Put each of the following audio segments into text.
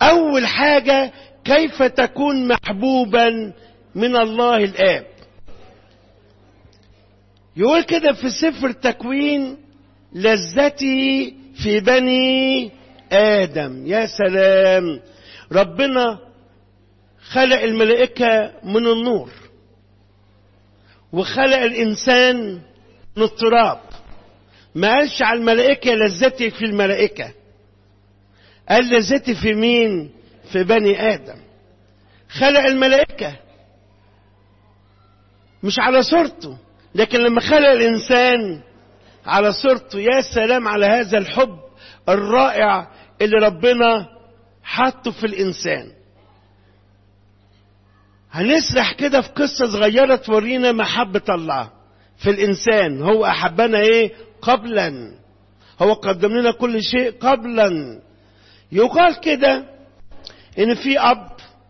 اول حاجة كيف تكون محبوبا من الله الاب يقول كده في سفر التكوين لذتي في بني ادم يا سلام ربنا خلق الملائكة من النور وخلق الانسان من التراب ما قالش على الملائكة لذتي في الملائكة قال لذتي في مين في بني آدم خلق الملائكة مش على صورته لكن لما خلق الإنسان على صورته يا سلام على هذا الحب الرائع اللي ربنا حطه في الإنسان هنسرح كده في قصة صغيرة تورينا محبة الله في الإنسان هو أحبنا إيه قبلا هو قدم لنا كل شيء قبلا يقال كده ان في اب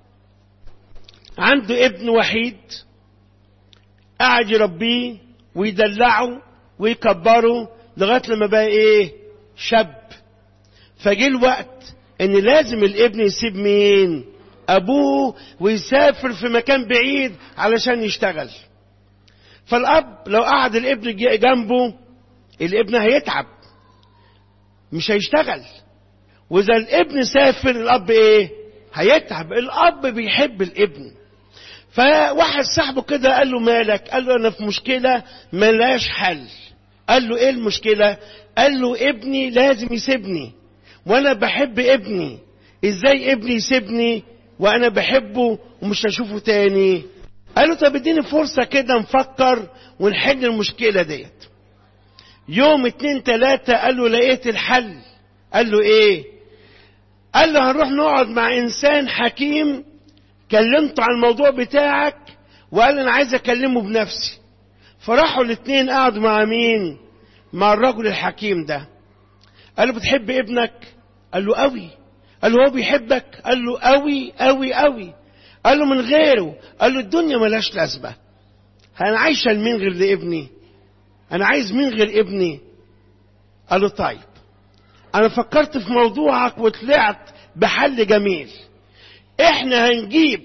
عنده ابن وحيد قاعد يربيه ويدلعه ويكبره لغايه لما بقى ايه شاب فجه الوقت ان لازم الابن يسيب مين ابوه ويسافر في مكان بعيد علشان يشتغل فالاب لو قعد الابن جنبه الابن هيتعب مش هيشتغل واذا الابن سافر الاب ايه هيتعب الاب بيحب الابن فواحد صاحبه كده قال له مالك قال له انا في مشكله ملاش حل قال له ايه المشكله قال له ابني لازم يسيبني وانا بحب ابني ازاي ابني يسيبني وانا بحبه ومش هشوفه تاني قال له طب اديني فرصه كده نفكر ونحل المشكله ديت يوم اتنين تلاتة قال له لقيت الحل قال له ايه قال له هنروح نقعد مع انسان حكيم كلمته عن الموضوع بتاعك وقال انا عايز اكلمه بنفسي فراحوا الاتنين قعدوا مع مين مع الرجل الحكيم ده قال له بتحب ابنك قال له قوي قال له هو بيحبك قال له قوي قوي قوي قال له من غيره قال له الدنيا ملاش لازمه انا عايشه لمين غير لابني انا عايز مين غير ابني قال له طيب انا فكرت في موضوعك وطلعت بحل جميل احنا هنجيب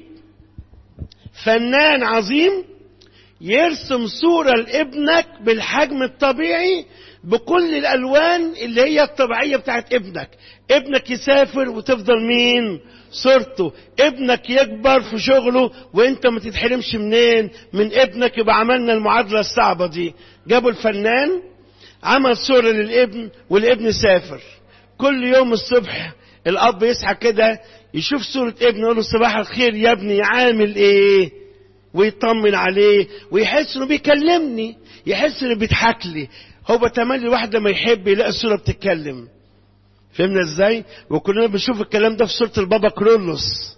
فنان عظيم يرسم صورة لابنك بالحجم الطبيعي بكل الالوان اللي هي الطبيعية بتاعت ابنك ابنك يسافر وتفضل مين صورته ابنك يكبر في شغله وانت ما تتحرمش منين من ابنك يبقى عملنا المعادلة الصعبة دي جابوا الفنان عمل صورة للابن والابن سافر كل يوم الصبح الاب يصحى كده يشوف صورة ابنه يقول له صباح الخير يا ابني عامل ايه ويطمن عليه ويحس انه بيكلمني يحس انه بيضحك لي هو بتملي الواحد لما يحب يلاقي الصورة بتتكلم فهمنا ازاي وكلنا بنشوف الكلام ده في صورة البابا كرولوس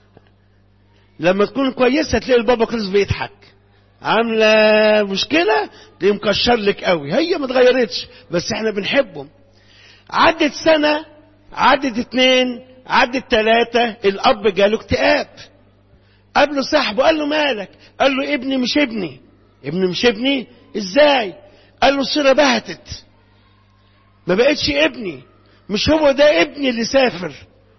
لما تكون كويسة تلاقي البابا كرولوس بيضحك عاملة مشكلة تلاقيه مكشر لك قوي هي ما اتغيرتش بس احنا بنحبهم عدت سنة عدت اتنين عدت تلاتة الأب جاله اكتئاب قابله صاحبه قال له مالك قال له ابني مش ابني ابني مش ابني ازاي قال له الصورة بهتت ما بقتش ابني مش هو ده ابني اللي سافر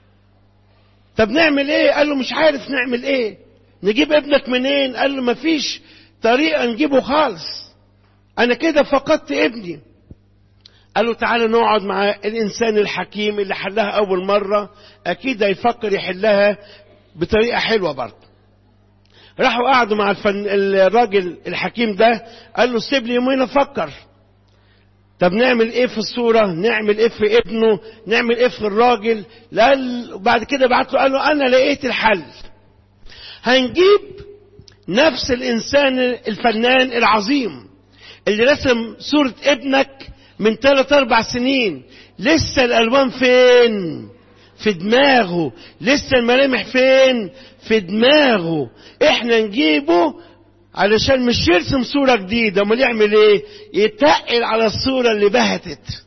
طب نعمل ايه قال له مش عارف نعمل ايه نجيب ابنك منين قال له مفيش طريقة نجيبه خالص انا كده فقدت ابني قال له تعالى نقعد مع الانسان الحكيم اللي حلها اول مرة اكيد هيفكر يحلها بطريقة حلوة برضه راحوا قعدوا مع الفن... الراجل الحكيم ده قال له سيب لي يومين افكر طب نعمل ايه في الصورة نعمل ايه في ابنه نعمل ايه في الراجل وبعد كده بعت له قال له انا لقيت الحل هنجيب نفس الانسان الفنان العظيم اللي رسم صورة ابنك من ثلاث اربع سنين لسه الالوان فين في دماغه لسه الملامح فين في دماغه احنا نجيبه علشان مش يرسم صورة جديدة امال يعمل ايه يتقل على الصورة اللي بهتت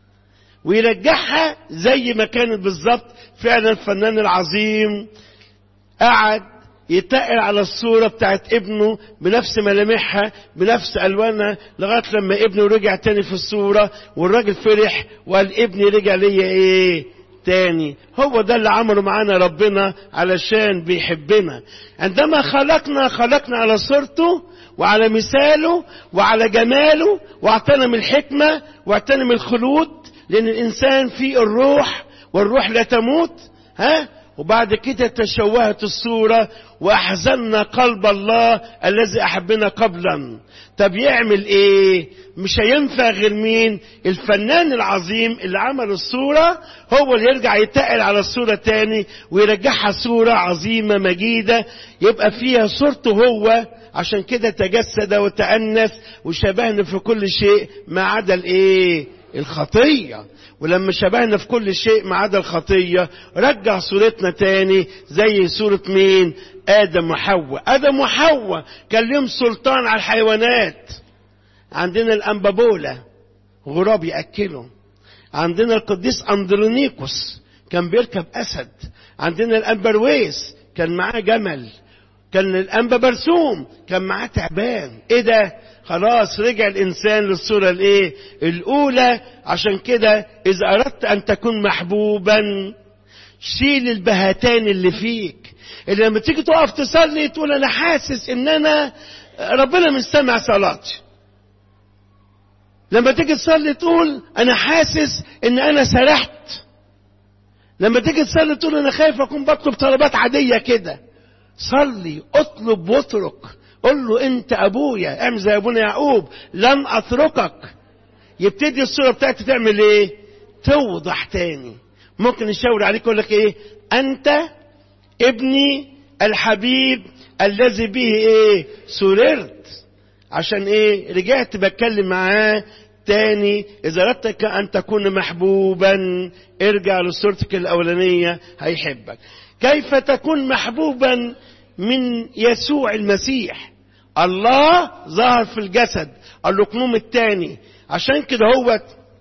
ويرجعها زي ما كانت بالظبط فعلا الفنان العظيم قعد يتقل على الصورة بتاعت ابنه بنفس ملامحها بنفس ألوانها لغاية لما ابنه رجع تاني في الصورة والراجل فرح وقال ابني رجع ليا ايه تاني هو ده اللي عمله معانا ربنا علشان بيحبنا عندما خلقنا خلقنا على صورته وعلى مثاله وعلى جماله واعطانا من الحكمة واعطانا من الخلود لأن الإنسان فيه الروح والروح لا تموت ها وبعد كده تشوهت الصورة وأحزننا قلب الله الذي أحبنا قبلا طب يعمل إيه مش هينفع غير مين الفنان العظيم اللي عمل الصورة هو اللي يرجع يتقل على الصورة تاني ويرجعها صورة عظيمة مجيدة يبقى فيها صورته هو عشان كده تجسد وتأنس وشبهنا في كل شيء ما عدا الايه الخطية ولما شبهنا في كل شيء ما عدا الخطية رجع صورتنا تاني زي صورة مين آدم وحواء آدم وحواء كان لهم سلطان على الحيوانات عندنا الأنبابولا غراب يأكله عندنا القديس أندرونيكوس كان بيركب أسد عندنا الأنبرويس كان معاه جمل كان الأنبا برسوم كان معاه تعبان ايه ده خلاص رجع الإنسان للصورة الايه الأولى عشان كده إذا أردت أن تكون محبوبا شيل البهتان اللي فيك اللي لما تيجي تقف تصلي تقول أنا حاسس إن أنا ربنا مش سامع صلاتي لما تيجي تصلي تقول أنا حاسس إن أنا سرحت لما تيجي تصلي تقول أنا خايف أكون بطلب طلبات عادية كده صلي اطلب واترك قل له انت ابويا اعمل زي ابونا يعقوب لن اتركك يبتدي الصوره بتاعتي تعمل ايه توضح تاني ممكن يشاور عليك يقول لك ايه انت ابني الحبيب الذي به ايه سررت عشان ايه رجعت بتكلم معاه تاني اذا اردت ان تكون محبوبا ارجع لصورتك الاولانيه هيحبك كيف تكون محبوبا من يسوع المسيح الله ظهر في الجسد الرقنوم الثاني عشان كده هو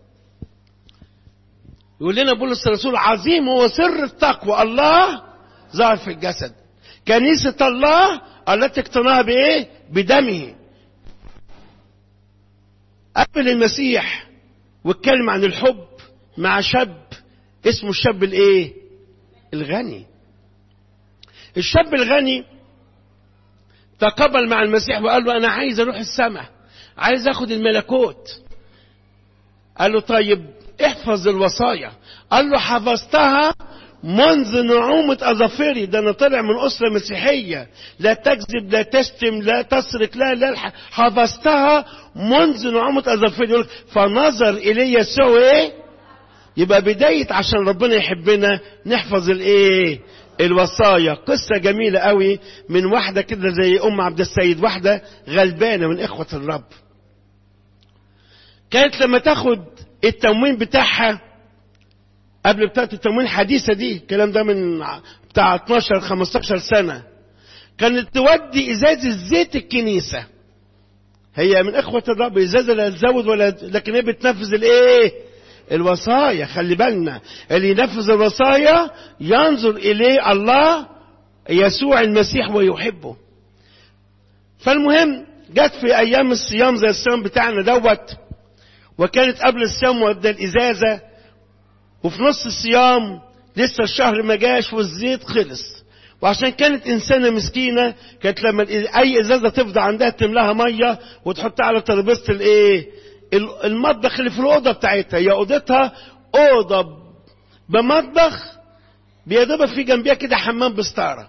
يقول لنا بولس الرسول عظيم هو سر التقوى الله ظهر في الجسد كنيسة الله التي اقتناها بايه بدمه قبل المسيح واتكلم عن الحب مع شاب اسمه الشاب الايه الغني الشاب الغني تقبل مع المسيح وقال له انا عايز اروح السماء عايز اخد الملكوت قال له طيب احفظ الوصايا قال له حفظتها منذ نعومة أظافري ده أنا طلع من أسرة مسيحية لا تكذب لا تشتم لا تسرق لا لا حفظتها منذ نعومة أظافري فنظر إلي يسوع إيه يبقى بداية عشان ربنا يحبنا نحفظ الإيه الوصايا قصة جميلة قوي من واحدة كده زي أم عبد السيد واحدة غلبانة من إخوة الرب كانت لما تاخد التموين بتاعها قبل بتاعت التموين الحديثة دي الكلام ده من بتاع 12 15 سنة كانت تودي إزازة زيت الكنيسة هي من إخوة الرب إزازة لا تزود ولا لكن هي بتنفذ الإيه الوصايا خلي بالنا اللي ينفذ الوصايا ينظر إليه الله يسوع المسيح ويحبه فالمهم جت في أيام الصيام زي الصيام بتاعنا دوت وكانت قبل الصيام ودى الإزازة وفي نص الصيام لسه الشهر ما جاش والزيت خلص وعشان كانت إنسانة مسكينة كانت لما أي إزازة تفضى عندها تملاها مية وتحطها على ترابيزة الإيه المطبخ اللي في الأوضة بتاعتها هي أوضتها أوضة بمطبخ بيدوبك في جنبيها كده حمام بستارة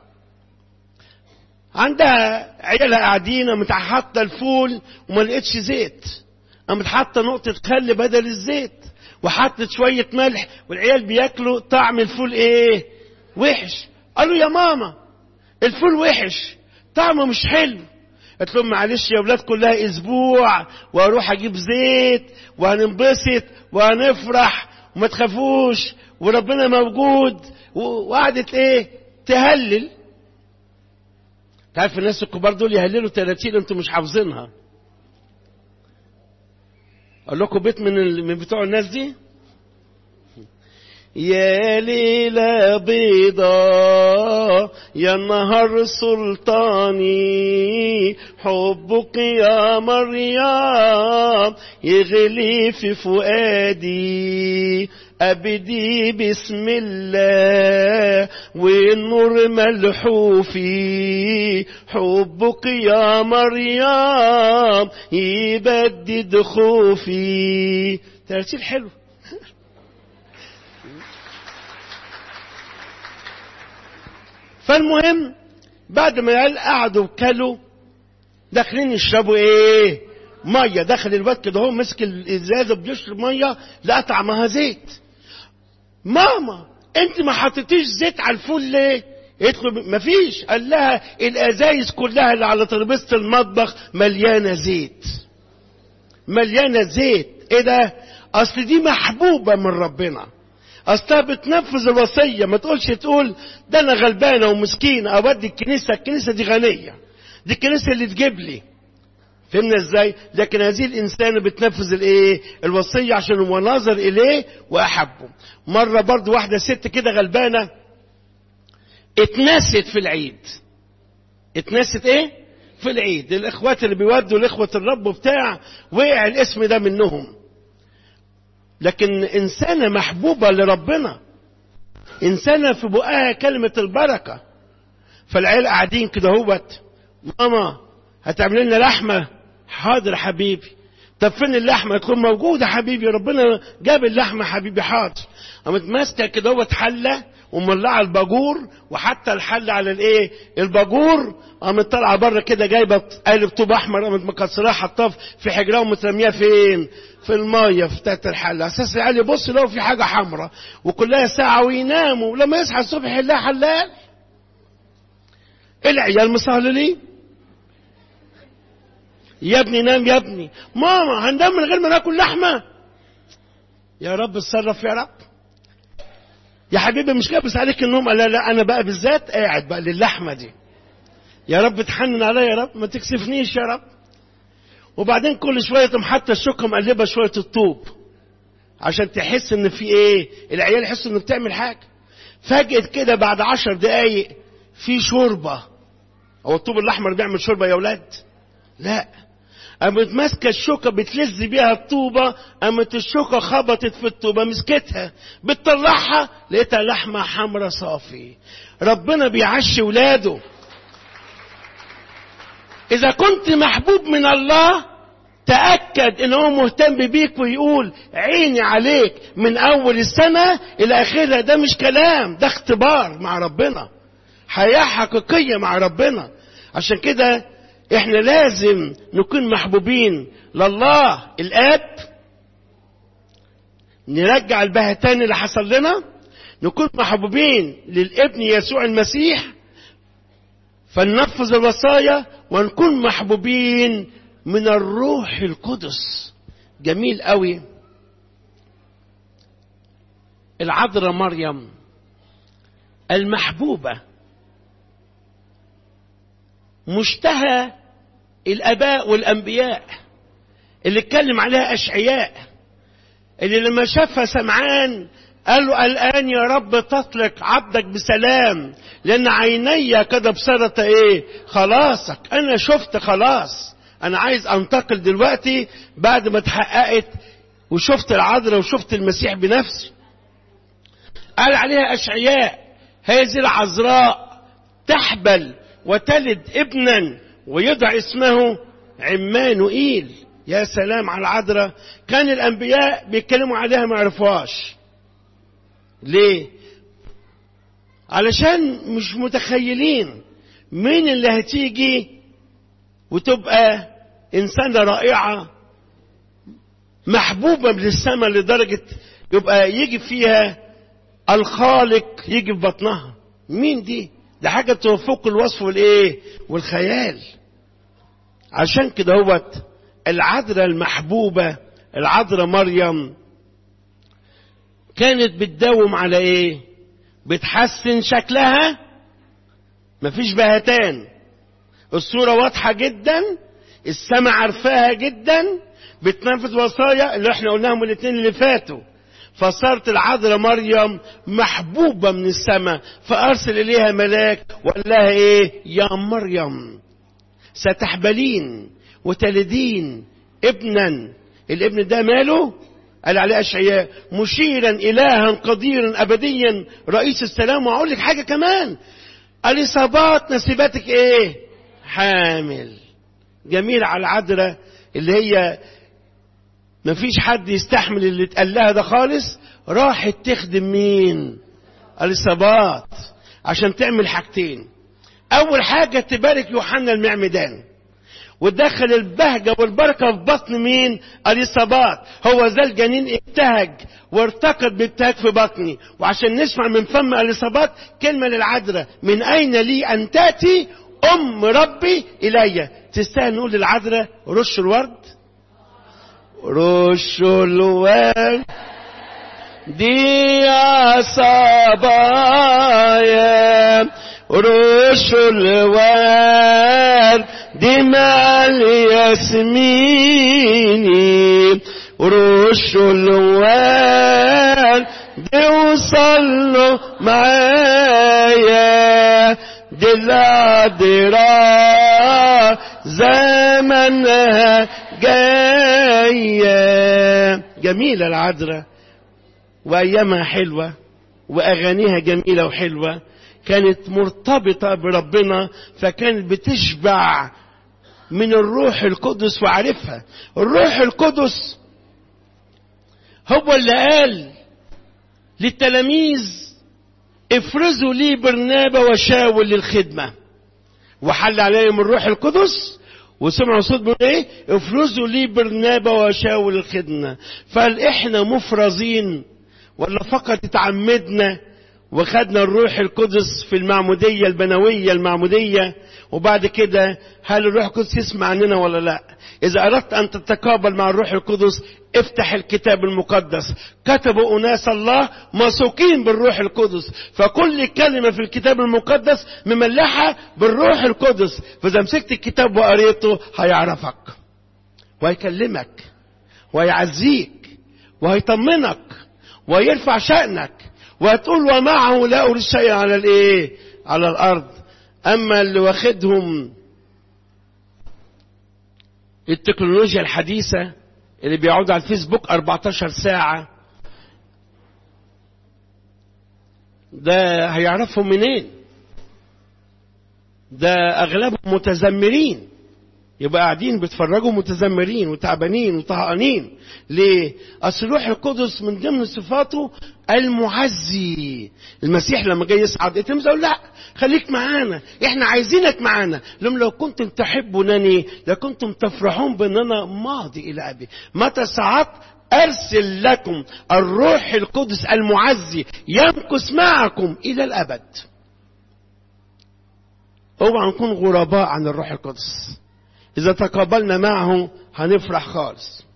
عندها عيالها قاعدين قامت حاطة الفول وما لقيتش زيت قامت حاطة نقطة خل بدل الزيت وحطت شوية ملح والعيال بياكلوا طعم الفول ايه وحش قالوا يا ماما الفول وحش طعمه مش حلو قلت لهم معلش يا ولاد كلها اسبوع واروح اجيب زيت وهننبسط وهنفرح وما تخافوش وربنا موجود وقعدت ايه تهلل تعرف الناس الكبار دول يهللوا 30 انتوا مش حافظينها اقول لكم بيت من من بتوع الناس دي يا ليلة بيضاء يا نهر سلطاني حبك يا مريم يغلي في فؤادي أبدي بسم الله والنور ملحوفي حبك يا مريم يبدد خوفي ترتيل حلو فالمهم بعد ما العيال قعدوا وكلوا داخلين يشربوا ايه ميه دخل الواد كده هو مسك الازازه بيشرب ميه لقى طعمها زيت ماما انت ما حطيتيش زيت على الفول ليه قلت له مفيش قال لها الازايز كلها اللي على ترابيزه المطبخ مليانه زيت مليانه زيت ايه ده اصل دي محبوبه من ربنا اصلها بتنفذ الوصيه ما تقولش تقول ده انا غلبانه ومسكينه اودي الكنيسه الكنيسه دي غنيه دي الكنيسه اللي تجيب لي فهمنا ازاي لكن هذه الانسانه بتنفذ الايه الوصيه عشان هو ناظر اليه واحبه مره برضو واحده ست كده غلبانه اتنست في العيد اتنست ايه في العيد الاخوات اللي بيودوا لاخوه الرب وبتاع وقع الاسم ده منهم لكن انسانه محبوبه لربنا انسانه في بقها كلمه البركه فالعيال قاعدين كده هوت ماما هتعمل لنا لحمه حاضر حبيبي طب فين اللحمه تكون موجوده حبيبي ربنا جاب اللحمه حبيبي حاضر قامت ماسكه كده هوت حله ومولعه الباجور وحتى الحل على الايه الباجور قامت طالعه بره كده جايبه قالب طوب احمر قامت مكسراها حطاه في حجرها ومترميها فين في الميه في تحت الحله اساس العيال يبص لو في حاجه حمراء وكلها ساعه ويناموا ولما يصحى الصبح يلاقي حلال العيال مصهللين يا ابني نام يا ابني ماما هننام من غير ما ناكل لحمه يا رب اتصرف يا رب يا حبيبي مش كابس عليك النوم لا لا انا بقى بالذات قاعد بقى للحمه دي يا رب تحنن عليا يا رب ما تكسفنيش يا رب وبعدين كل شويه تقوم حتى الشوكه مقلبه شويه الطوب عشان تحس ان في ايه العيال يحسوا ان بتعمل حاجه فجأة كده بعد عشر دقايق في شوربه هو الطوب الاحمر بيعمل شوربه يا اولاد لا قامت ماسكه الشوكه بتلز بيها الطوبه قامت الشوكه خبطت في الطوبه مسكتها بتطلعها لقيتها لحمه حمرا صافي ربنا بيعشي ولاده اذا كنت محبوب من الله تأكد ان هو مهتم بيك ويقول عيني عليك من اول السنة الى اخرها ده مش كلام ده اختبار مع ربنا حياة حقيقية مع ربنا عشان كده احنا لازم نكون محبوبين لله الاب نرجع البهتان اللي حصل لنا نكون محبوبين للابن يسوع المسيح فننفذ الوصايا ونكون محبوبين من الروح القدس جميل قوي العذراء مريم المحبوبه مشتهى الاباء والانبياء اللي اتكلم عليها اشعياء اللي لما شافها سمعان قال له الان يا رب تطلق عبدك بسلام لان عيني قد ابصرت ايه خلاصك انا شفت خلاص انا عايز انتقل دلوقتي بعد ما اتحققت وشفت العذراء وشفت المسيح بنفسي قال عليها اشعياء هذه العذراء تحبل وتلد ابنا ويدعى اسمه عمانوئيل يا سلام على العذراء كان الانبياء بيتكلموا عليها ما يعرفوهاش ليه علشان مش متخيلين مين اللي هتيجي وتبقى انسانه رائعه محبوبه من السماء لدرجه يبقى يجي فيها الخالق يجي في بطنها مين دي ده حاجه تفوق الوصف والايه والخيال عشان كده هوت العذراء المحبوبه العذراء مريم كانت بتداوم على ايه بتحسن شكلها مفيش بهتان الصورة واضحة جدا السماء عارفاها جدا بتنفذ وصايا اللي احنا قلناهم الاثنين اللي فاتوا فصارت العذراء مريم محبوبة من السماء فأرسل إليها ملاك وقال لها إيه يا مريم ستحبلين وتلدين ابنا الابن ده ماله قال عليه أشعياء مشيرا إلها قديرا أبديا رئيس السلام وأقول لك حاجة كمان الإصابات نسيباتك إيه حامل جميل على العذراء اللي هي مفيش حد يستحمل اللي اتقال لها ده خالص راحت تخدم مين الإصابات عشان تعمل حاجتين أول حاجة تبارك يوحنا المعمدان وتدخل البهجة والبركة في بطن مين الإصابات هو ذا الجنين ابتهج وارتقد بابتهاج في بطني وعشان نسمع من فم الإصابات كلمة للعذراء من أين لي أن تأتي أم ربي إلي تستاهل نقول للعذراء رش الورد رش الورد دي يا صبايا رش الورد دي مال ياسميني رش الورد دي وصلوا معايا دي العذراء زمنها جاية جميلة العذراء وأيامها حلوة وأغانيها جميلة وحلوة كانت مرتبطة بربنا فكانت بتشبع من الروح القدس وعارفها الروح القدس هو اللي قال للتلاميذ افرزوا لي برنابا وشاول للخدمة وحل عليهم الروح القدس وسمعوا صوت بيقول ايه افرزوا لي برنابا وشاول الخدمة فهل احنا مفرزين ولا فقط اتعمدنا وخدنا الروح القدس في المعمودية البنوية المعمودية وبعد كده هل الروح القدس يسمع عننا ولا لا إذا أردت أن تتقابل مع الروح القدس افتح الكتاب المقدس كتبوا أناس الله مسوقين بالروح القدس فكل كلمة في الكتاب المقدس مملحة بالروح القدس فإذا مسكت الكتاب وقريته هيعرفك وهيكلمك وهيعزيك وهيطمنك ويرفع شأنك وتقول ومعه لا أريد شيء على الايه على الارض اما اللي واخدهم التكنولوجيا الحديثة اللي بيقعدوا على الفيسبوك 14 ساعة ده هيعرفهم منين ده اغلبهم متذمرين يبقى قاعدين بيتفرجوا متذمرين وتعبانين وطهقانين ليه اصل الروح القدس من ضمن صفاته المعزي المسيح لما جاي يصعد التلميذ قال لا خليك معانا احنا عايزينك معانا لهم لو كنتم تحبونني لكنتم تفرحون باننا ماضي الى ابي متى صعدت ارسل لكم الروح القدس المعزي يمكث معكم الى الابد اوعى نكون غرباء عن الروح القدس إذا تقابلنا معه هنفرح خالص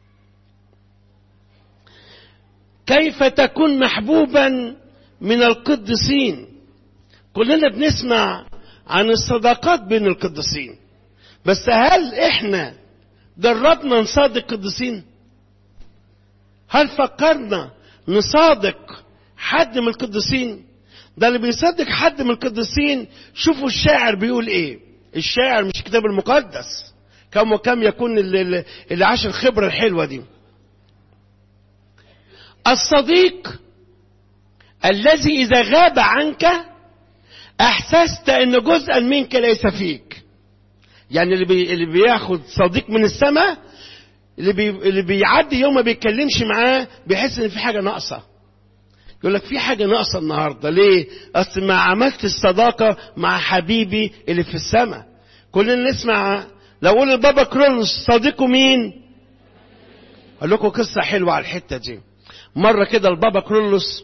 كيف تكون محبوبا من القديسين كلنا بنسمع عن الصداقات بين القديسين بس هل احنا جربنا نصادق القديسين هل فكرنا نصادق حد من القديسين ده اللي بيصدق حد من القديسين شوفوا الشاعر بيقول ايه الشاعر مش الكتاب المقدس كم وكم يكون اللي, اللي عاش الخبرة الحلوة دي الصديق الذي إذا غاب عنك أحسست أن جزءا منك ليس فيك يعني اللي, بي اللي بياخد صديق من السماء اللي, بي اللي بيعدي يوم ما بيتكلمش معاه بيحس ان في حاجه ناقصه يقول لك في حاجه ناقصه النهارده ليه اصل ما عملت الصداقه مع حبيبي اللي في السماء كلنا نسمع لو قول البابا كرولوس صديقه مين اقول لكم قصه حلوه على الحته دي مره كده البابا كرولوس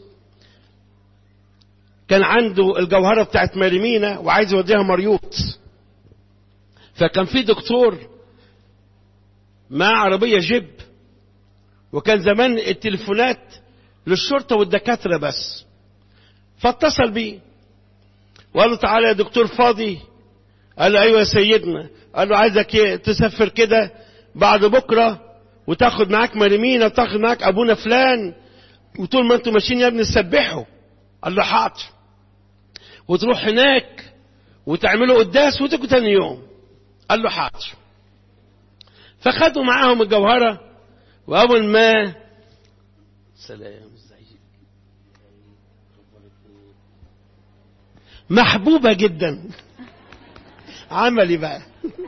كان عنده الجوهره بتاعت مريمينا وعايز يوديها مريوط فكان في دكتور مع عربيه جيب وكان زمان التليفونات للشرطه والدكاتره بس فاتصل بيه وقال له تعالى يا دكتور فاضي قال له ايوه يا سيدنا قال له عايزك تسافر كده بعد بكره وتاخد معاك مريمينا وتاخد معاك ابونا فلان وطول ما انتوا ماشيين يا ابني تسبحوا قال له حاضر وتروح هناك وتعملوا قداس وتجوا تاني يوم قال له حاضر فخدوا معاهم الجوهرة وأول ما سلام ازيك محبوبة جدا عملي بقى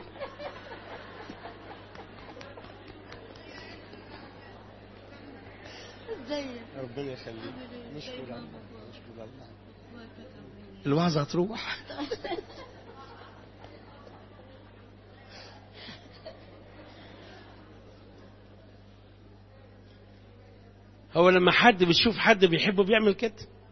ازيك ربنا يخليك نشكر الله نشكر الله الله يكرمك. الوعظة هتروح هو لما حد بيشوف حد بيحبه بيعمل كده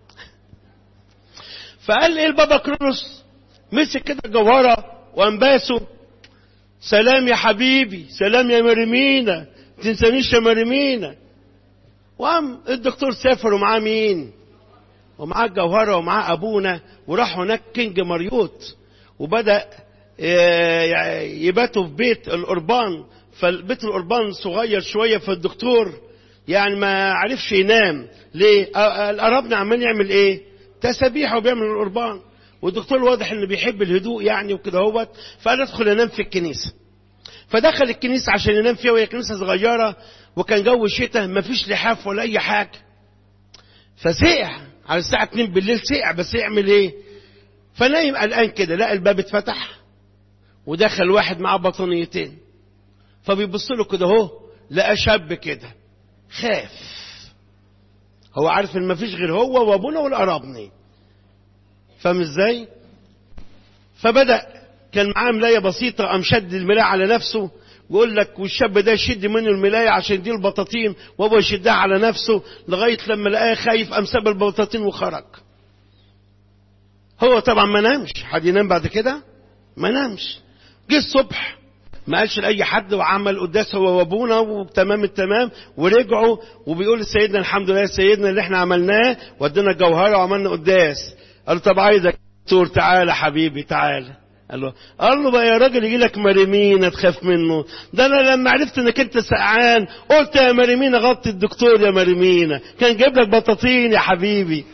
فقال ايه البابا كرولوس مسك كده جوهرة وانباسه سلام يا حبيبي سلام يا مريمينا تنسانيش يا مريمينا وقام الدكتور سافر ومعاه مين ومعاه الجوهرة ومعاه أبونا وراح هناك كينج مريوط وبدأ آه، يباتوا في بيت القربان فالبيت القربان صغير شوية فالدكتور يعني ما عرفش ينام ليه آه، آه، القربنا عمال يعمل ايه تسابيح وبيعمل القربان والدكتور واضح انه بيحب الهدوء يعني وكده هوت فقال ادخل انام في الكنيسه فدخل الكنيسه عشان ينام فيها وهي كنيسه صغيره وكان جو شتاء مفيش لحاف ولا اي حاجه فسقع على الساعه 2 بالليل سقع بس يعمل ايه فنايم قلقان كده لقى الباب اتفتح ودخل واحد معاه بطانيتين فبيبص له كده اهو لقى شاب كده خاف هو عارف ان مفيش غير هو وابونا والقرابني فاهم ازاي فبدا كان معاه ملايه بسيطه قام شد الملايه على نفسه ويقول لك والشاب ده يشد منه الملايه عشان دي البطاطين وابو يشدها على نفسه لغايه لما لقاه خايف قام ساب البطاطين وخرج هو طبعا ما نامش حد ينام بعد كده ما نامش جه الصبح ما قالش لاي حد وعمل قداس هو وابونا وتمام التمام ورجعوا وبيقول لسيدنا الحمد لله يا سيدنا اللي احنا عملناه ودينا الجوهره وعملنا قداس قال له طب عايزك دكتور تعالى حبيبي تعالى قال له قال له بقى يا راجل يجي لك مريمين تخاف منه ده انا لما عرفت انك انت سقعان قلت يا مريمين غطي الدكتور يا مريمين كان جايب لك بطاطين يا حبيبي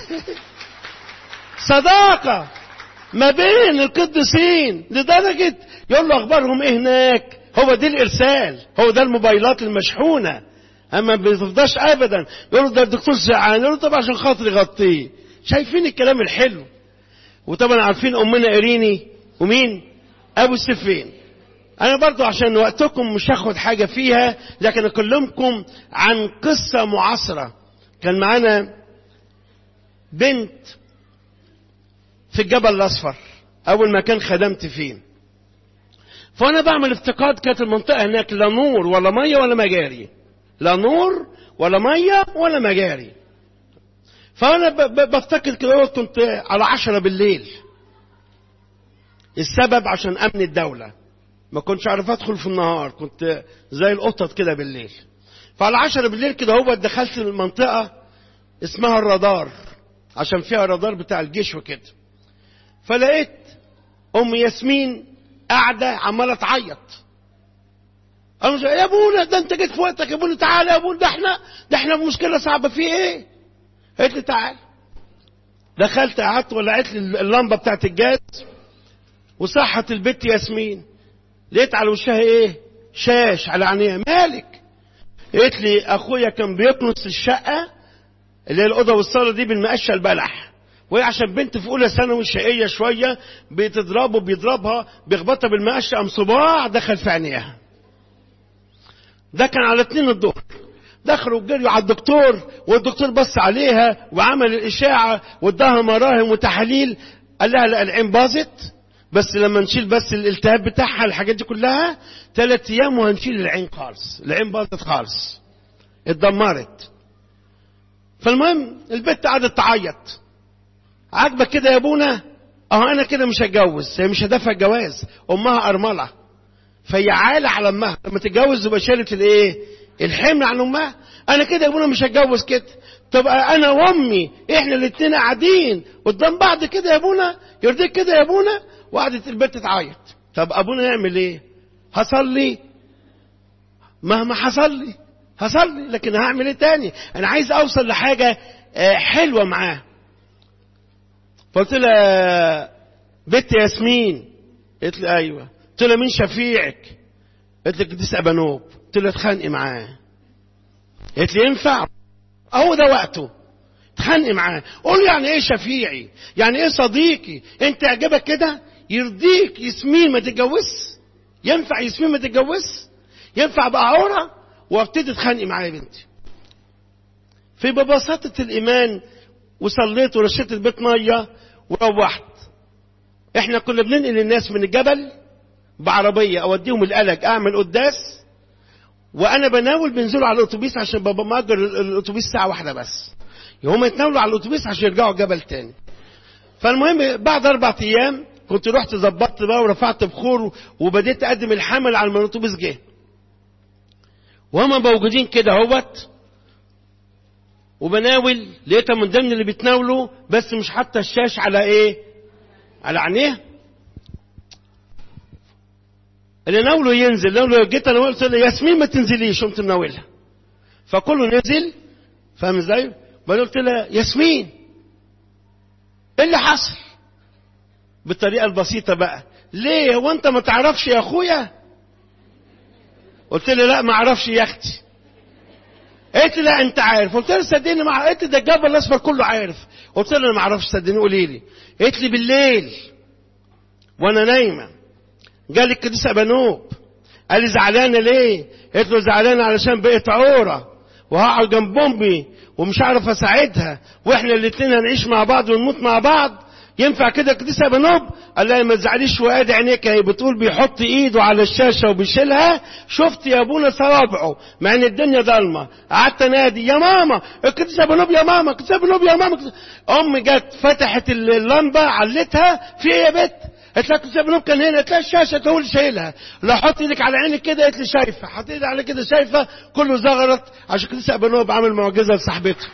صداقه ما بين القديسين لدرجة يقول له أخبارهم إيه هناك هو دي الإرسال هو ده الموبايلات المشحونة أما ما بيفضاش أبدا يقول له ده الدكتور زعان يقول له طب عشان خاطري غطيه شايفين الكلام الحلو وطبعا عارفين أمنا إيريني ومين أبو سفين أنا برضو عشان وقتكم مش هاخد حاجة فيها لكن أكلمكم عن قصة معاصرة كان معانا بنت في الجبل الأصفر أول مكان خدمت فيه فأنا بعمل افتقاد كانت المنطقة هناك لا نور ولا مية ولا مجاري لا نور ولا مية ولا مجاري فأنا ب- ب- بفتكر كده كنت على عشرة بالليل السبب عشان أمن الدولة ما كنتش عارف أدخل في النهار كنت زي القطط كده بالليل فعلى عشرة بالليل كده هو دخلت المنطقة اسمها الرادار عشان فيها رادار بتاع الجيش وكده فلقيت ام ياسمين قاعده عماله تعيط انا يا ابونا ده انت جيت في وقتك يا ابونا تعالى يا ابونا ده احنا ده احنا في مشكله صعبه في ايه قالت لي تعال دخلت قعدت ولعت لي اللمبه بتاعت الجاز وصحت البت ياسمين لقيت على وشها ايه شاش على عينيها مالك قالت لي اخويا كان بيكنس الشقه اللي هي الاوضه والصاله دي بالمقشه البلح وهي عشان بنت في اولى ثانوي شقيه شويه بتضربه بيضربها بيخبطها بالمقشه قام صباع دخل في عينيها ده كان على اتنين الظهر دخلوا جريوا على الدكتور والدكتور بص عليها وعمل الاشاعه واداها مراهم وتحاليل قال لها لا العين باظت بس لما نشيل بس الالتهاب بتاعها الحاجات دي كلها ثلاث ايام وهنشيل العين خالص العين باظت خالص اتدمرت فالمهم البت قعدت تعيط عاجبك كده يا ابونا اه انا كده مش هتجوز هي مش هدفها الجواز امها ارمله فهي عالة على امها لما تتجوز يبقى شالت الايه الحمل عن امها انا كده يا ابونا مش هتجوز كده طب انا وامي احنا الاتنين قاعدين قدام بعض كده يا ابونا يرضيك كده يا ابونا وقعدت البنت تعيط طب ابونا يعمل ايه هصلي مهما حصل لي هصلي لكن هعمل ايه تاني انا عايز اوصل لحاجه آه، حلوه معاه فقلت لها بنت ياسمين قالت لي ايوه قلت لها مين شفيعك قالت لي قديس ابانوب قلت لها اتخانقي معاه قالت لي ينفع اهو ده وقته اتخانق معاه قول له يعني ايه شفيعي يعني ايه صديقي انت يعجبك كده يرضيك ياسمين ما تتجوزش ينفع ياسمين ما تتجوزش ينفع بقى عوره وابتدي اتخانق معاه يا بنتي في ببساطة الإيمان وصليت ورشيت البيت مية وروحت احنا كنا بننقل الناس من الجبل بعربية اوديهم القلق اعمل قداس وانا بناول بينزلوا على الاتوبيس عشان بابا مأجر الاتوبيس ساعة واحدة بس هم يتناولوا على الاتوبيس عشان يرجعوا الجبل تاني فالمهم بعد اربع ايام كنت رحت ظبطت بقى ورفعت بخور وبديت اقدم الحمل على ما الاتوبيس جه وهم موجودين كده اهوت وبناول لقيتها من ضمن اللي بيتناولوا بس مش حاطه الشاش على ايه على عينيه اللي ناوله ينزل ناوله جيت انا قلت له ياسمين ما تنزليش قمت مناولها فكله نزل فاهم ازاي؟ بعدين قلت لها ياسمين ايه اللي حصل؟ بالطريقه البسيطه بقى ليه هو انت ما تعرفش يا اخويا؟ قلت لها لا ما اعرفش يا اختي قالت لي لا انت عارف قلت لها صدقني ما قالت لي ده الجبل الاصفر كله عارف قلت لها انا ما اعرفش صدقني قولي لي قالت لي بالليل وانا نايمه جالي القديس ابانوب قال لي زعلانه ليه؟ قلت له زعلانه علشان بقيت عوره وهقعد جنب امي ومش عارف اساعدها واحنا الاتنين هنعيش مع بعض ونموت مع بعض ينفع كده القديس ابانوب قال لها ما تزعليش وادي عينيك هي بتقول بيحط ايده على الشاشه وبيشيلها شفت يا ابونا صوابعه مع ان الدنيا ضلمه قعدت انادي يا ماما القديس ابانوب يا ماما القديس ابانوب يا ماما امي جت فتحت اللمبه علتها في ايه يا بت قالت لها القديس ابانوب كان هنا تلاقي الشاشه تقول شايلها لا حط ايدك على عينك كده قالت لي شايفه حط ايدك على كده شايفه كله زغرت عشان القديس ابانوب عمل معجزه لصاحبته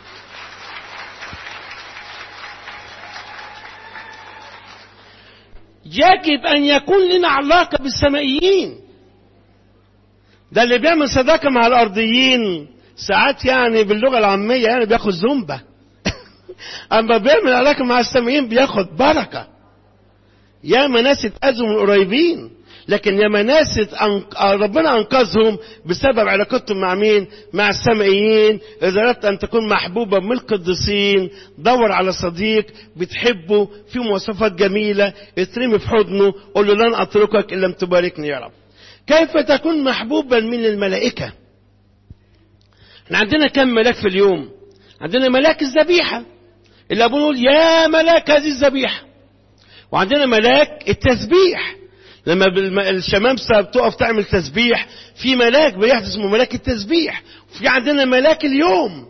يجب أن يكون لنا علاقة بالسمائيين ده اللي بيعمل صداقة مع الأرضيين ساعات يعني باللغة العامية يعني بياخد زنبة أما بيعمل علاقة مع السمائيين بياخد بركة يا ناس اتأذوا من قريبين لكن يا ناس أنق... ربنا أنقذهم بسبب علاقتهم مع مين؟ مع السمائيين إذا أردت أن تكون محبوبا من القديسين دور على صديق بتحبه في مواصفات جميلة اترمي في حضنه قول له لن أتركك إن لم تباركني يا رب كيف تكون محبوبا من الملائكة احنا عندنا كم ملاك في اليوم عندنا ملاك الذبيحة اللي أبونا يقول يا ملاك هذه الذبيحة وعندنا ملاك التسبيح لما الشمامسة بتقف تعمل تسبيح في ملاك بيحدث اسمه ملاك التسبيح وفي عندنا ملاك اليوم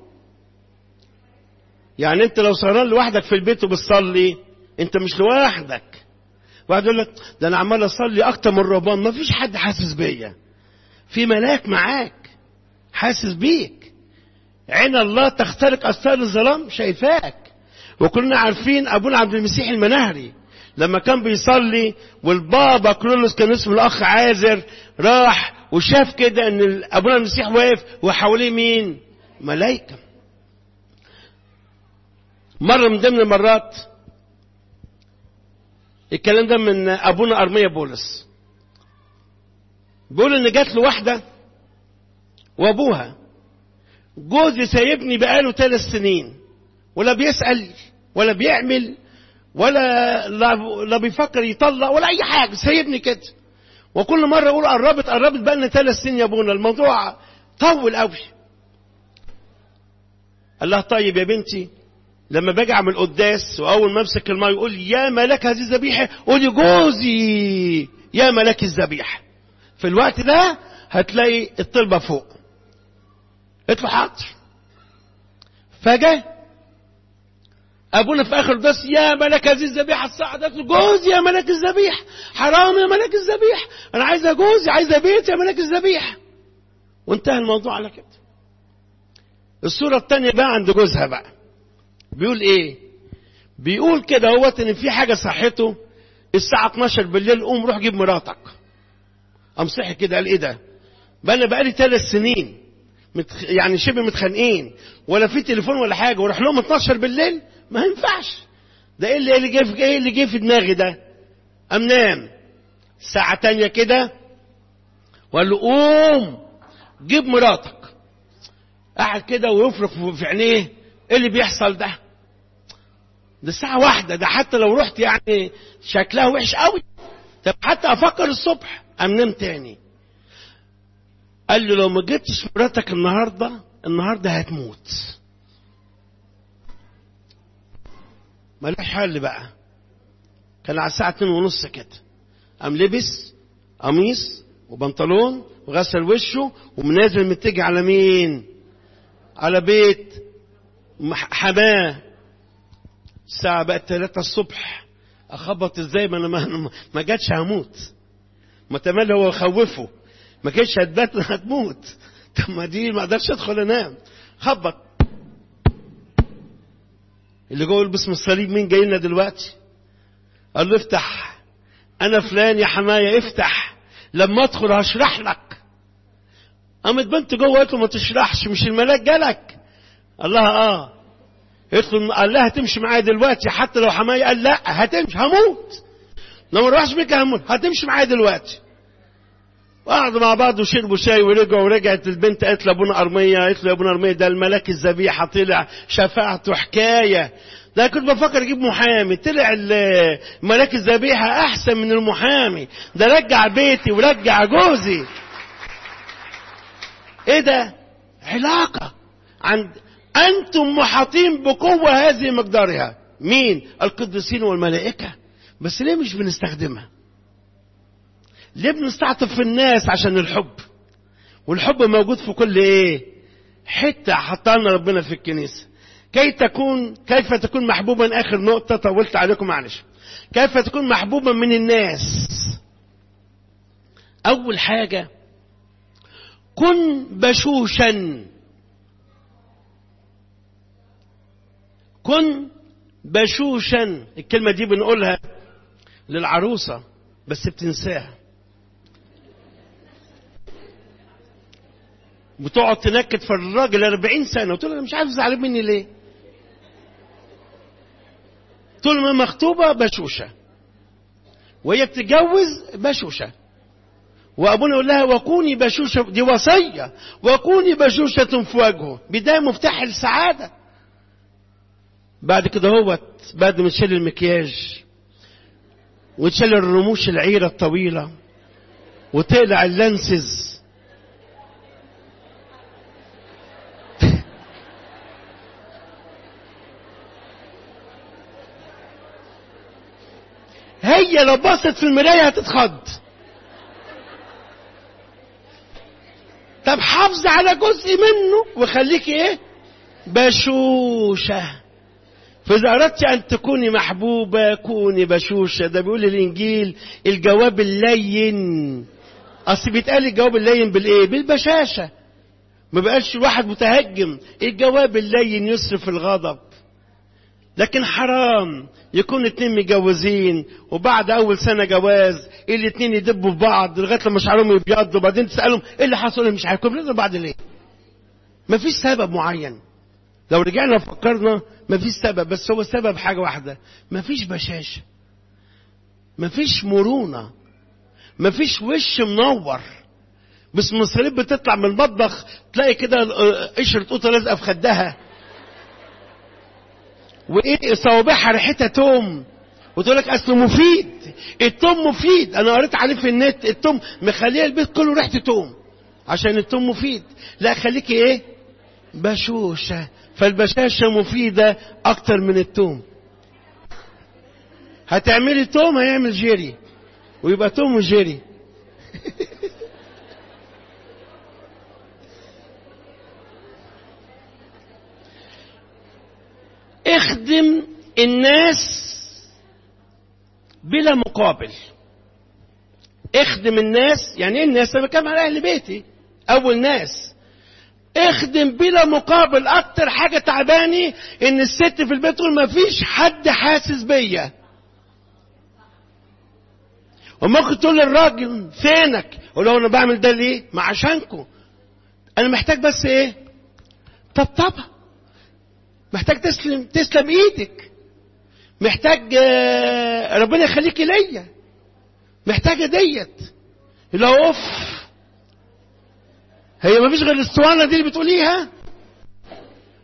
يعني انت لو سهران لوحدك في البيت وبتصلي انت مش لوحدك واحد يقول لك ده انا عمال اصلي اكتر من رمضان ما فيش حد حاسس بيا في ملاك معاك حاسس بيك عين الله تخترق اثار الظلام شايفاك وكلنا عارفين ابونا عبد المسيح المنهري لما كان بيصلي والبابا كرولوس كان اسمه الاخ عازر راح وشاف كده ان ابونا المسيح واقف وحواليه مين ملائكه مره من ضمن المرات الكلام ده من ابونا ارميا بولس بيقول ان جات له واحده وابوها جوزي سايبني بقاله ثلاث سنين ولا بيسال ولا بيعمل ولا لا بيفكر يطلق ولا اي حاجه سايبني كده وكل مره اقول قربت قربت بقى لنا ثلاث سنين يا ابونا الموضوع طول قوي قال لها طيب يا بنتي لما باجي اعمل قداس واول ما امسك الماء يقول يا ملاك هذه الذبيحه قولي جوزي يا ملاك الذبيحه في الوقت ده هتلاقي الطلبه فوق قلت له حاضر فجاه ابونا في اخر الدرس يا ملك هذه الذبيحه الساعه ده جوزي يا ملك الذبيح حرام يا ملك الذبيح انا عايزه جوزي عايزه بيت يا ملك الذبيح وانتهى الموضوع على كده الصوره الثانيه بقى عند جوزها بقى بيقول ايه بيقول كده هوت ان في حاجه صحته الساعه 12 بالليل قوم روح جيب مراتك قام صحي كده قال ايه ده بقى انا بقالي ثلاث سنين متخ... يعني شبه متخانقين ولا في تليفون ولا حاجه وراح لهم 12 بالليل ما ينفعش ده ايه اللي جه في ايه اللي جه في دماغي ده قام نام ساعة تانية كده وقال له قوم جيب مراتك قاعد كده ويفرق في عينيه ايه اللي بيحصل ده ده الساعة واحدة ده حتى لو رحت يعني شكلها وحش قوي طب حتى افكر الصبح ام نام تاني قال له لو ما جبتش مراتك النهارده النهارده هتموت ملوش حل بقى كان على الساعة اتنين ونص كده قام لبس قميص وبنطلون وغسل وشه ومنازل متجه على مين على بيت حماه الساعة بقت تلاتة الصبح أخبط ازاي ما أنا ما, ما جاتش هموت ما تمال هو يخوفه ما كانش هتبات هتموت طب ما دي ما اقدرش ادخل انام خبط اللي جوه يلبس من الصليب مين جاي لنا دلوقتي قال له افتح انا فلان يا حمايه افتح لما ادخل هشرح لك قامت بنت جوه قالت له ما تشرحش مش الملاك جالك قال لها اه قالت له قال لها هتمشي معايا دلوقتي حتى لو حمايه قال لا هتمشي هموت لو ما روحش بيك هموت هتمشي معايا دلوقتي وقعدوا مع بعض وشربوا شاي ورجعوا ورجعت البنت قالت لابونا ارميه قالت له يا ابونا ارميه ده الملاك الذبيحه طلع شفاعته حكايه ده كنت بفكر اجيب محامي طلع الملاك الذبيحه احسن من المحامي ده رجع بيتي ورجع جوزي ايه ده علاقه عند انتم محاطين بقوه هذه مقدارها مين القديسين والملائكه بس ليه مش بنستخدمها ليه بنستعطف في الناس عشان الحب والحب موجود في كل ايه حتة حطلنا ربنا في الكنيسة كي تكون كيف تكون محبوبا اخر نقطة طولت عليكم معلش كيف تكون محبوبا من الناس اول حاجة كن بشوشا كن بشوشا الكلمة دي بنقولها للعروسة بس بتنساها بتقعد تنكد في الراجل 40 سنه وتقول له انا مش عارف زعلان مني ليه طول ما مخطوبه بشوشه وهي بتتجوز بشوشه وابونا يقول لها وكوني بشوشه دي وصيه وكوني بشوشه في وجهه بدايه مفتاح السعاده بعد كده هو بعد ما تشيل المكياج وتشيل الرموش العيره الطويله وتقلع اللانسز هي لو بصت في المراية هتتخض طب حافظ على جزء منه وخليكي ايه بشوشة فإذا أردت أن تكوني محبوبة كوني بشوشة ده بيقول الإنجيل الجواب اللين أصل بيتقال الجواب اللين بالإيه بالبشاشة ما بقالش الواحد متهجم الجواب اللين يصرف الغضب لكن حرام يكون اتنين متجوزين وبعد اول سنه جواز الاتنين يدبوا في بعض لغايه لما شعرهم يبيضوا وبعدين تسالهم ايه اللي حصل مش عارف كنا بعد ليه مفيش سبب معين لو رجعنا فكرنا مفيش سبب بس هو سبب حاجه واحده مفيش بشاشه مفيش مرونه مفيش وش منور بس المصاريف بتطلع من المطبخ تلاقي كده قشره قوطه لازقه في خدها وايه صوابعها ريحتها توم وتقول لك اصله مفيد التوم مفيد انا قريت عليه في النت التوم مخليه البيت كله ريحته توم عشان التوم مفيد لا خليكي ايه بشوشه فالبشاشه مفيده اكتر من التوم هتعملي توم هيعمل جيري ويبقى توم وجيري اخدم الناس بلا مقابل اخدم الناس يعني ايه الناس انا بتكلم على اهل بيتي اول ناس اخدم بلا مقابل اكتر حاجه تعباني ان الست في البيت تقول ما فيش حد حاسس بيا وممكن تقول للراجل فينك اقول له انا بعمل ده ليه ما عشانكم انا محتاج بس ايه طبطبه محتاج تسلم تسلم ايدك محتاج ربنا يخليكي ليا محتاجه ديت اللي هو اوف هي ما فيش غير الاسطوانه دي اللي بتقوليها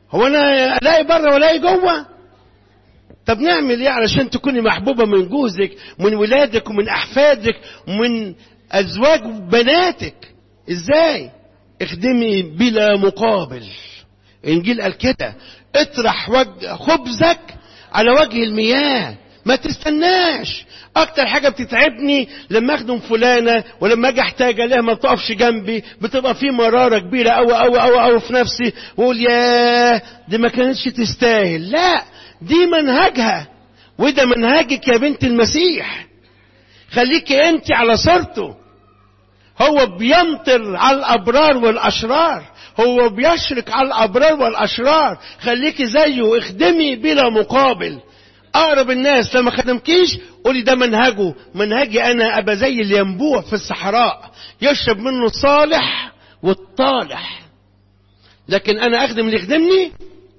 هو انا الاقي بره والاقي جوه طب نعمل ايه علشان تكوني محبوبه من جوزك من ولادك ومن احفادك ومن ازواج بناتك ازاي اخدمي بلا مقابل انجيل قال كده اطرح وجه خبزك على وجه المياه ما تستناش اكتر حاجة بتتعبني لما اخدم فلانة ولما اجي احتاج عليها ما تقفش جنبي بتبقى في مرارة كبيرة اوي اوي اوي اوي في نفسي واقول ياه دي ما كانتش تستاهل لا دي منهجها وده منهجك يا بنت المسيح خليكي انت على صورته هو بيمطر على الابرار والاشرار هو بيشرك على الابرار والاشرار خليكي زيه اخدمي بلا مقابل اقرب الناس لما خدمكيش قولي ده منهجه منهجي انا ابقى زي الينبوع في الصحراء يشرب منه الصالح والطالح لكن انا اخدم اللي يخدمني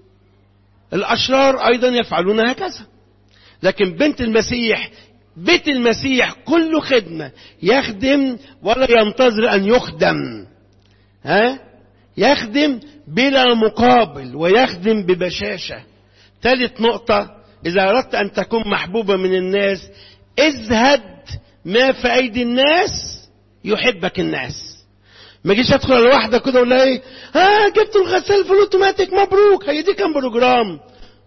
الاشرار ايضا يفعلون هكذا لكن بنت المسيح بيت المسيح كله خدمة يخدم ولا ينتظر أن يخدم ها يخدم بلا مقابل ويخدم ببشاشة ثالث نقطة إذا أردت أن تكون محبوبة من الناس ازهد ما في أيدي الناس يحبك الناس ما جيش ادخل على واحده كده اقول لها ايه ها جبت الغسال في الاوتوماتيك مبروك هي دي كام بروجرام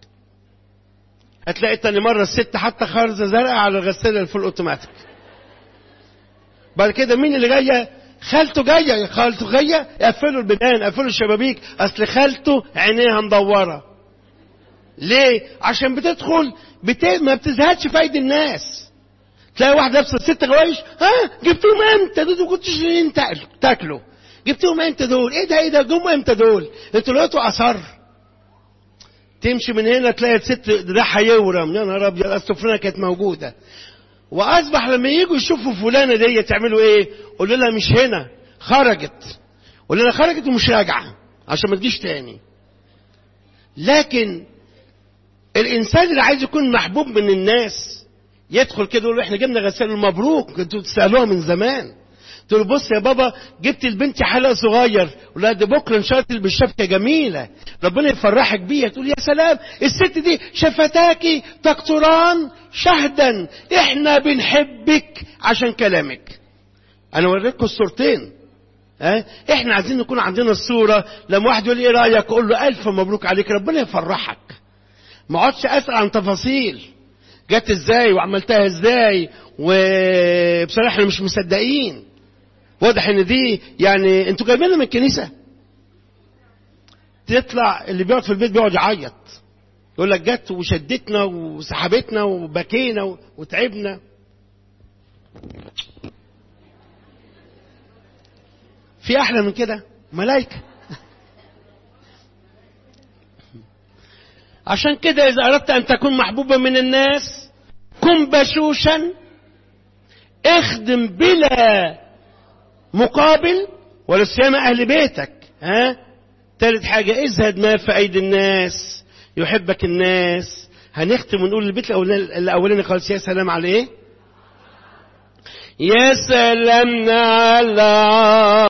هتلاقي تاني مرة الست حتى خرزة زرقاء على الغسالة الفول اوتوماتيك بعد كده مين اللي جاية خالته جاية خالته جاية قفلوا البنان قفلوا الشبابيك اصل خالته عينيها مدورة ليه عشان بتدخل بت... ما بتزهدش في ايدي الناس تلاقي واحد لابسه ست غوايش ها جبتهم امتى دول ما كنتش انت تاكلوا جبتهم امتى دول ايه ده ايه ده جم امتى دول انتوا لقيتوا اثر تمشي من هنا تلاقي الست دراعها يورم يا نهار ابيض اصل فلانه كانت موجوده واصبح لما يجوا يشوفوا فلانه دي تعملوا ايه؟ قولوا لها مش هنا خرجت قول لها خرجت ومش راجعه عشان ما تجيش تاني لكن الانسان اللي عايز يكون محبوب من الناس يدخل كده يقول احنا جبنا غسال مبروك انتوا تسالوها من زمان تقول له بص يا بابا جبت لبنتي حلقه صغير ولا دي بكره ان شاء الله تلبس شبكه جميله ربنا يفرحك بيها تقول يا سلام الست دي شفتاكي تقطران شهدا احنا بنحبك عشان كلامك انا وريتكم الصورتين ها احنا عايزين نكون عندنا الصوره لما واحد يقول لي ايه رايك اقول له الف مبروك عليك ربنا يفرحك ما اقعدش اسال عن تفاصيل جت ازاي وعملتها ازاي وبصراحه احنا مش مصدقين واضح ان دي يعني انتوا جايبينها من الكنيسه تطلع اللي بيقعد في البيت بيقعد يعيط يقول لك جت وشدتنا وسحبتنا وبكينا وتعبنا في احلى من كده ملائكه عشان كده اذا اردت ان تكون محبوبا من الناس كن بشوشا اخدم بلا مقابل ولا سيما اهل بيتك ها ثالث حاجة ازهد ما في ايدي الناس يحبك الناس هنختم ونقول البيت الاولاني خالص يا سلام على ايه يا سلام على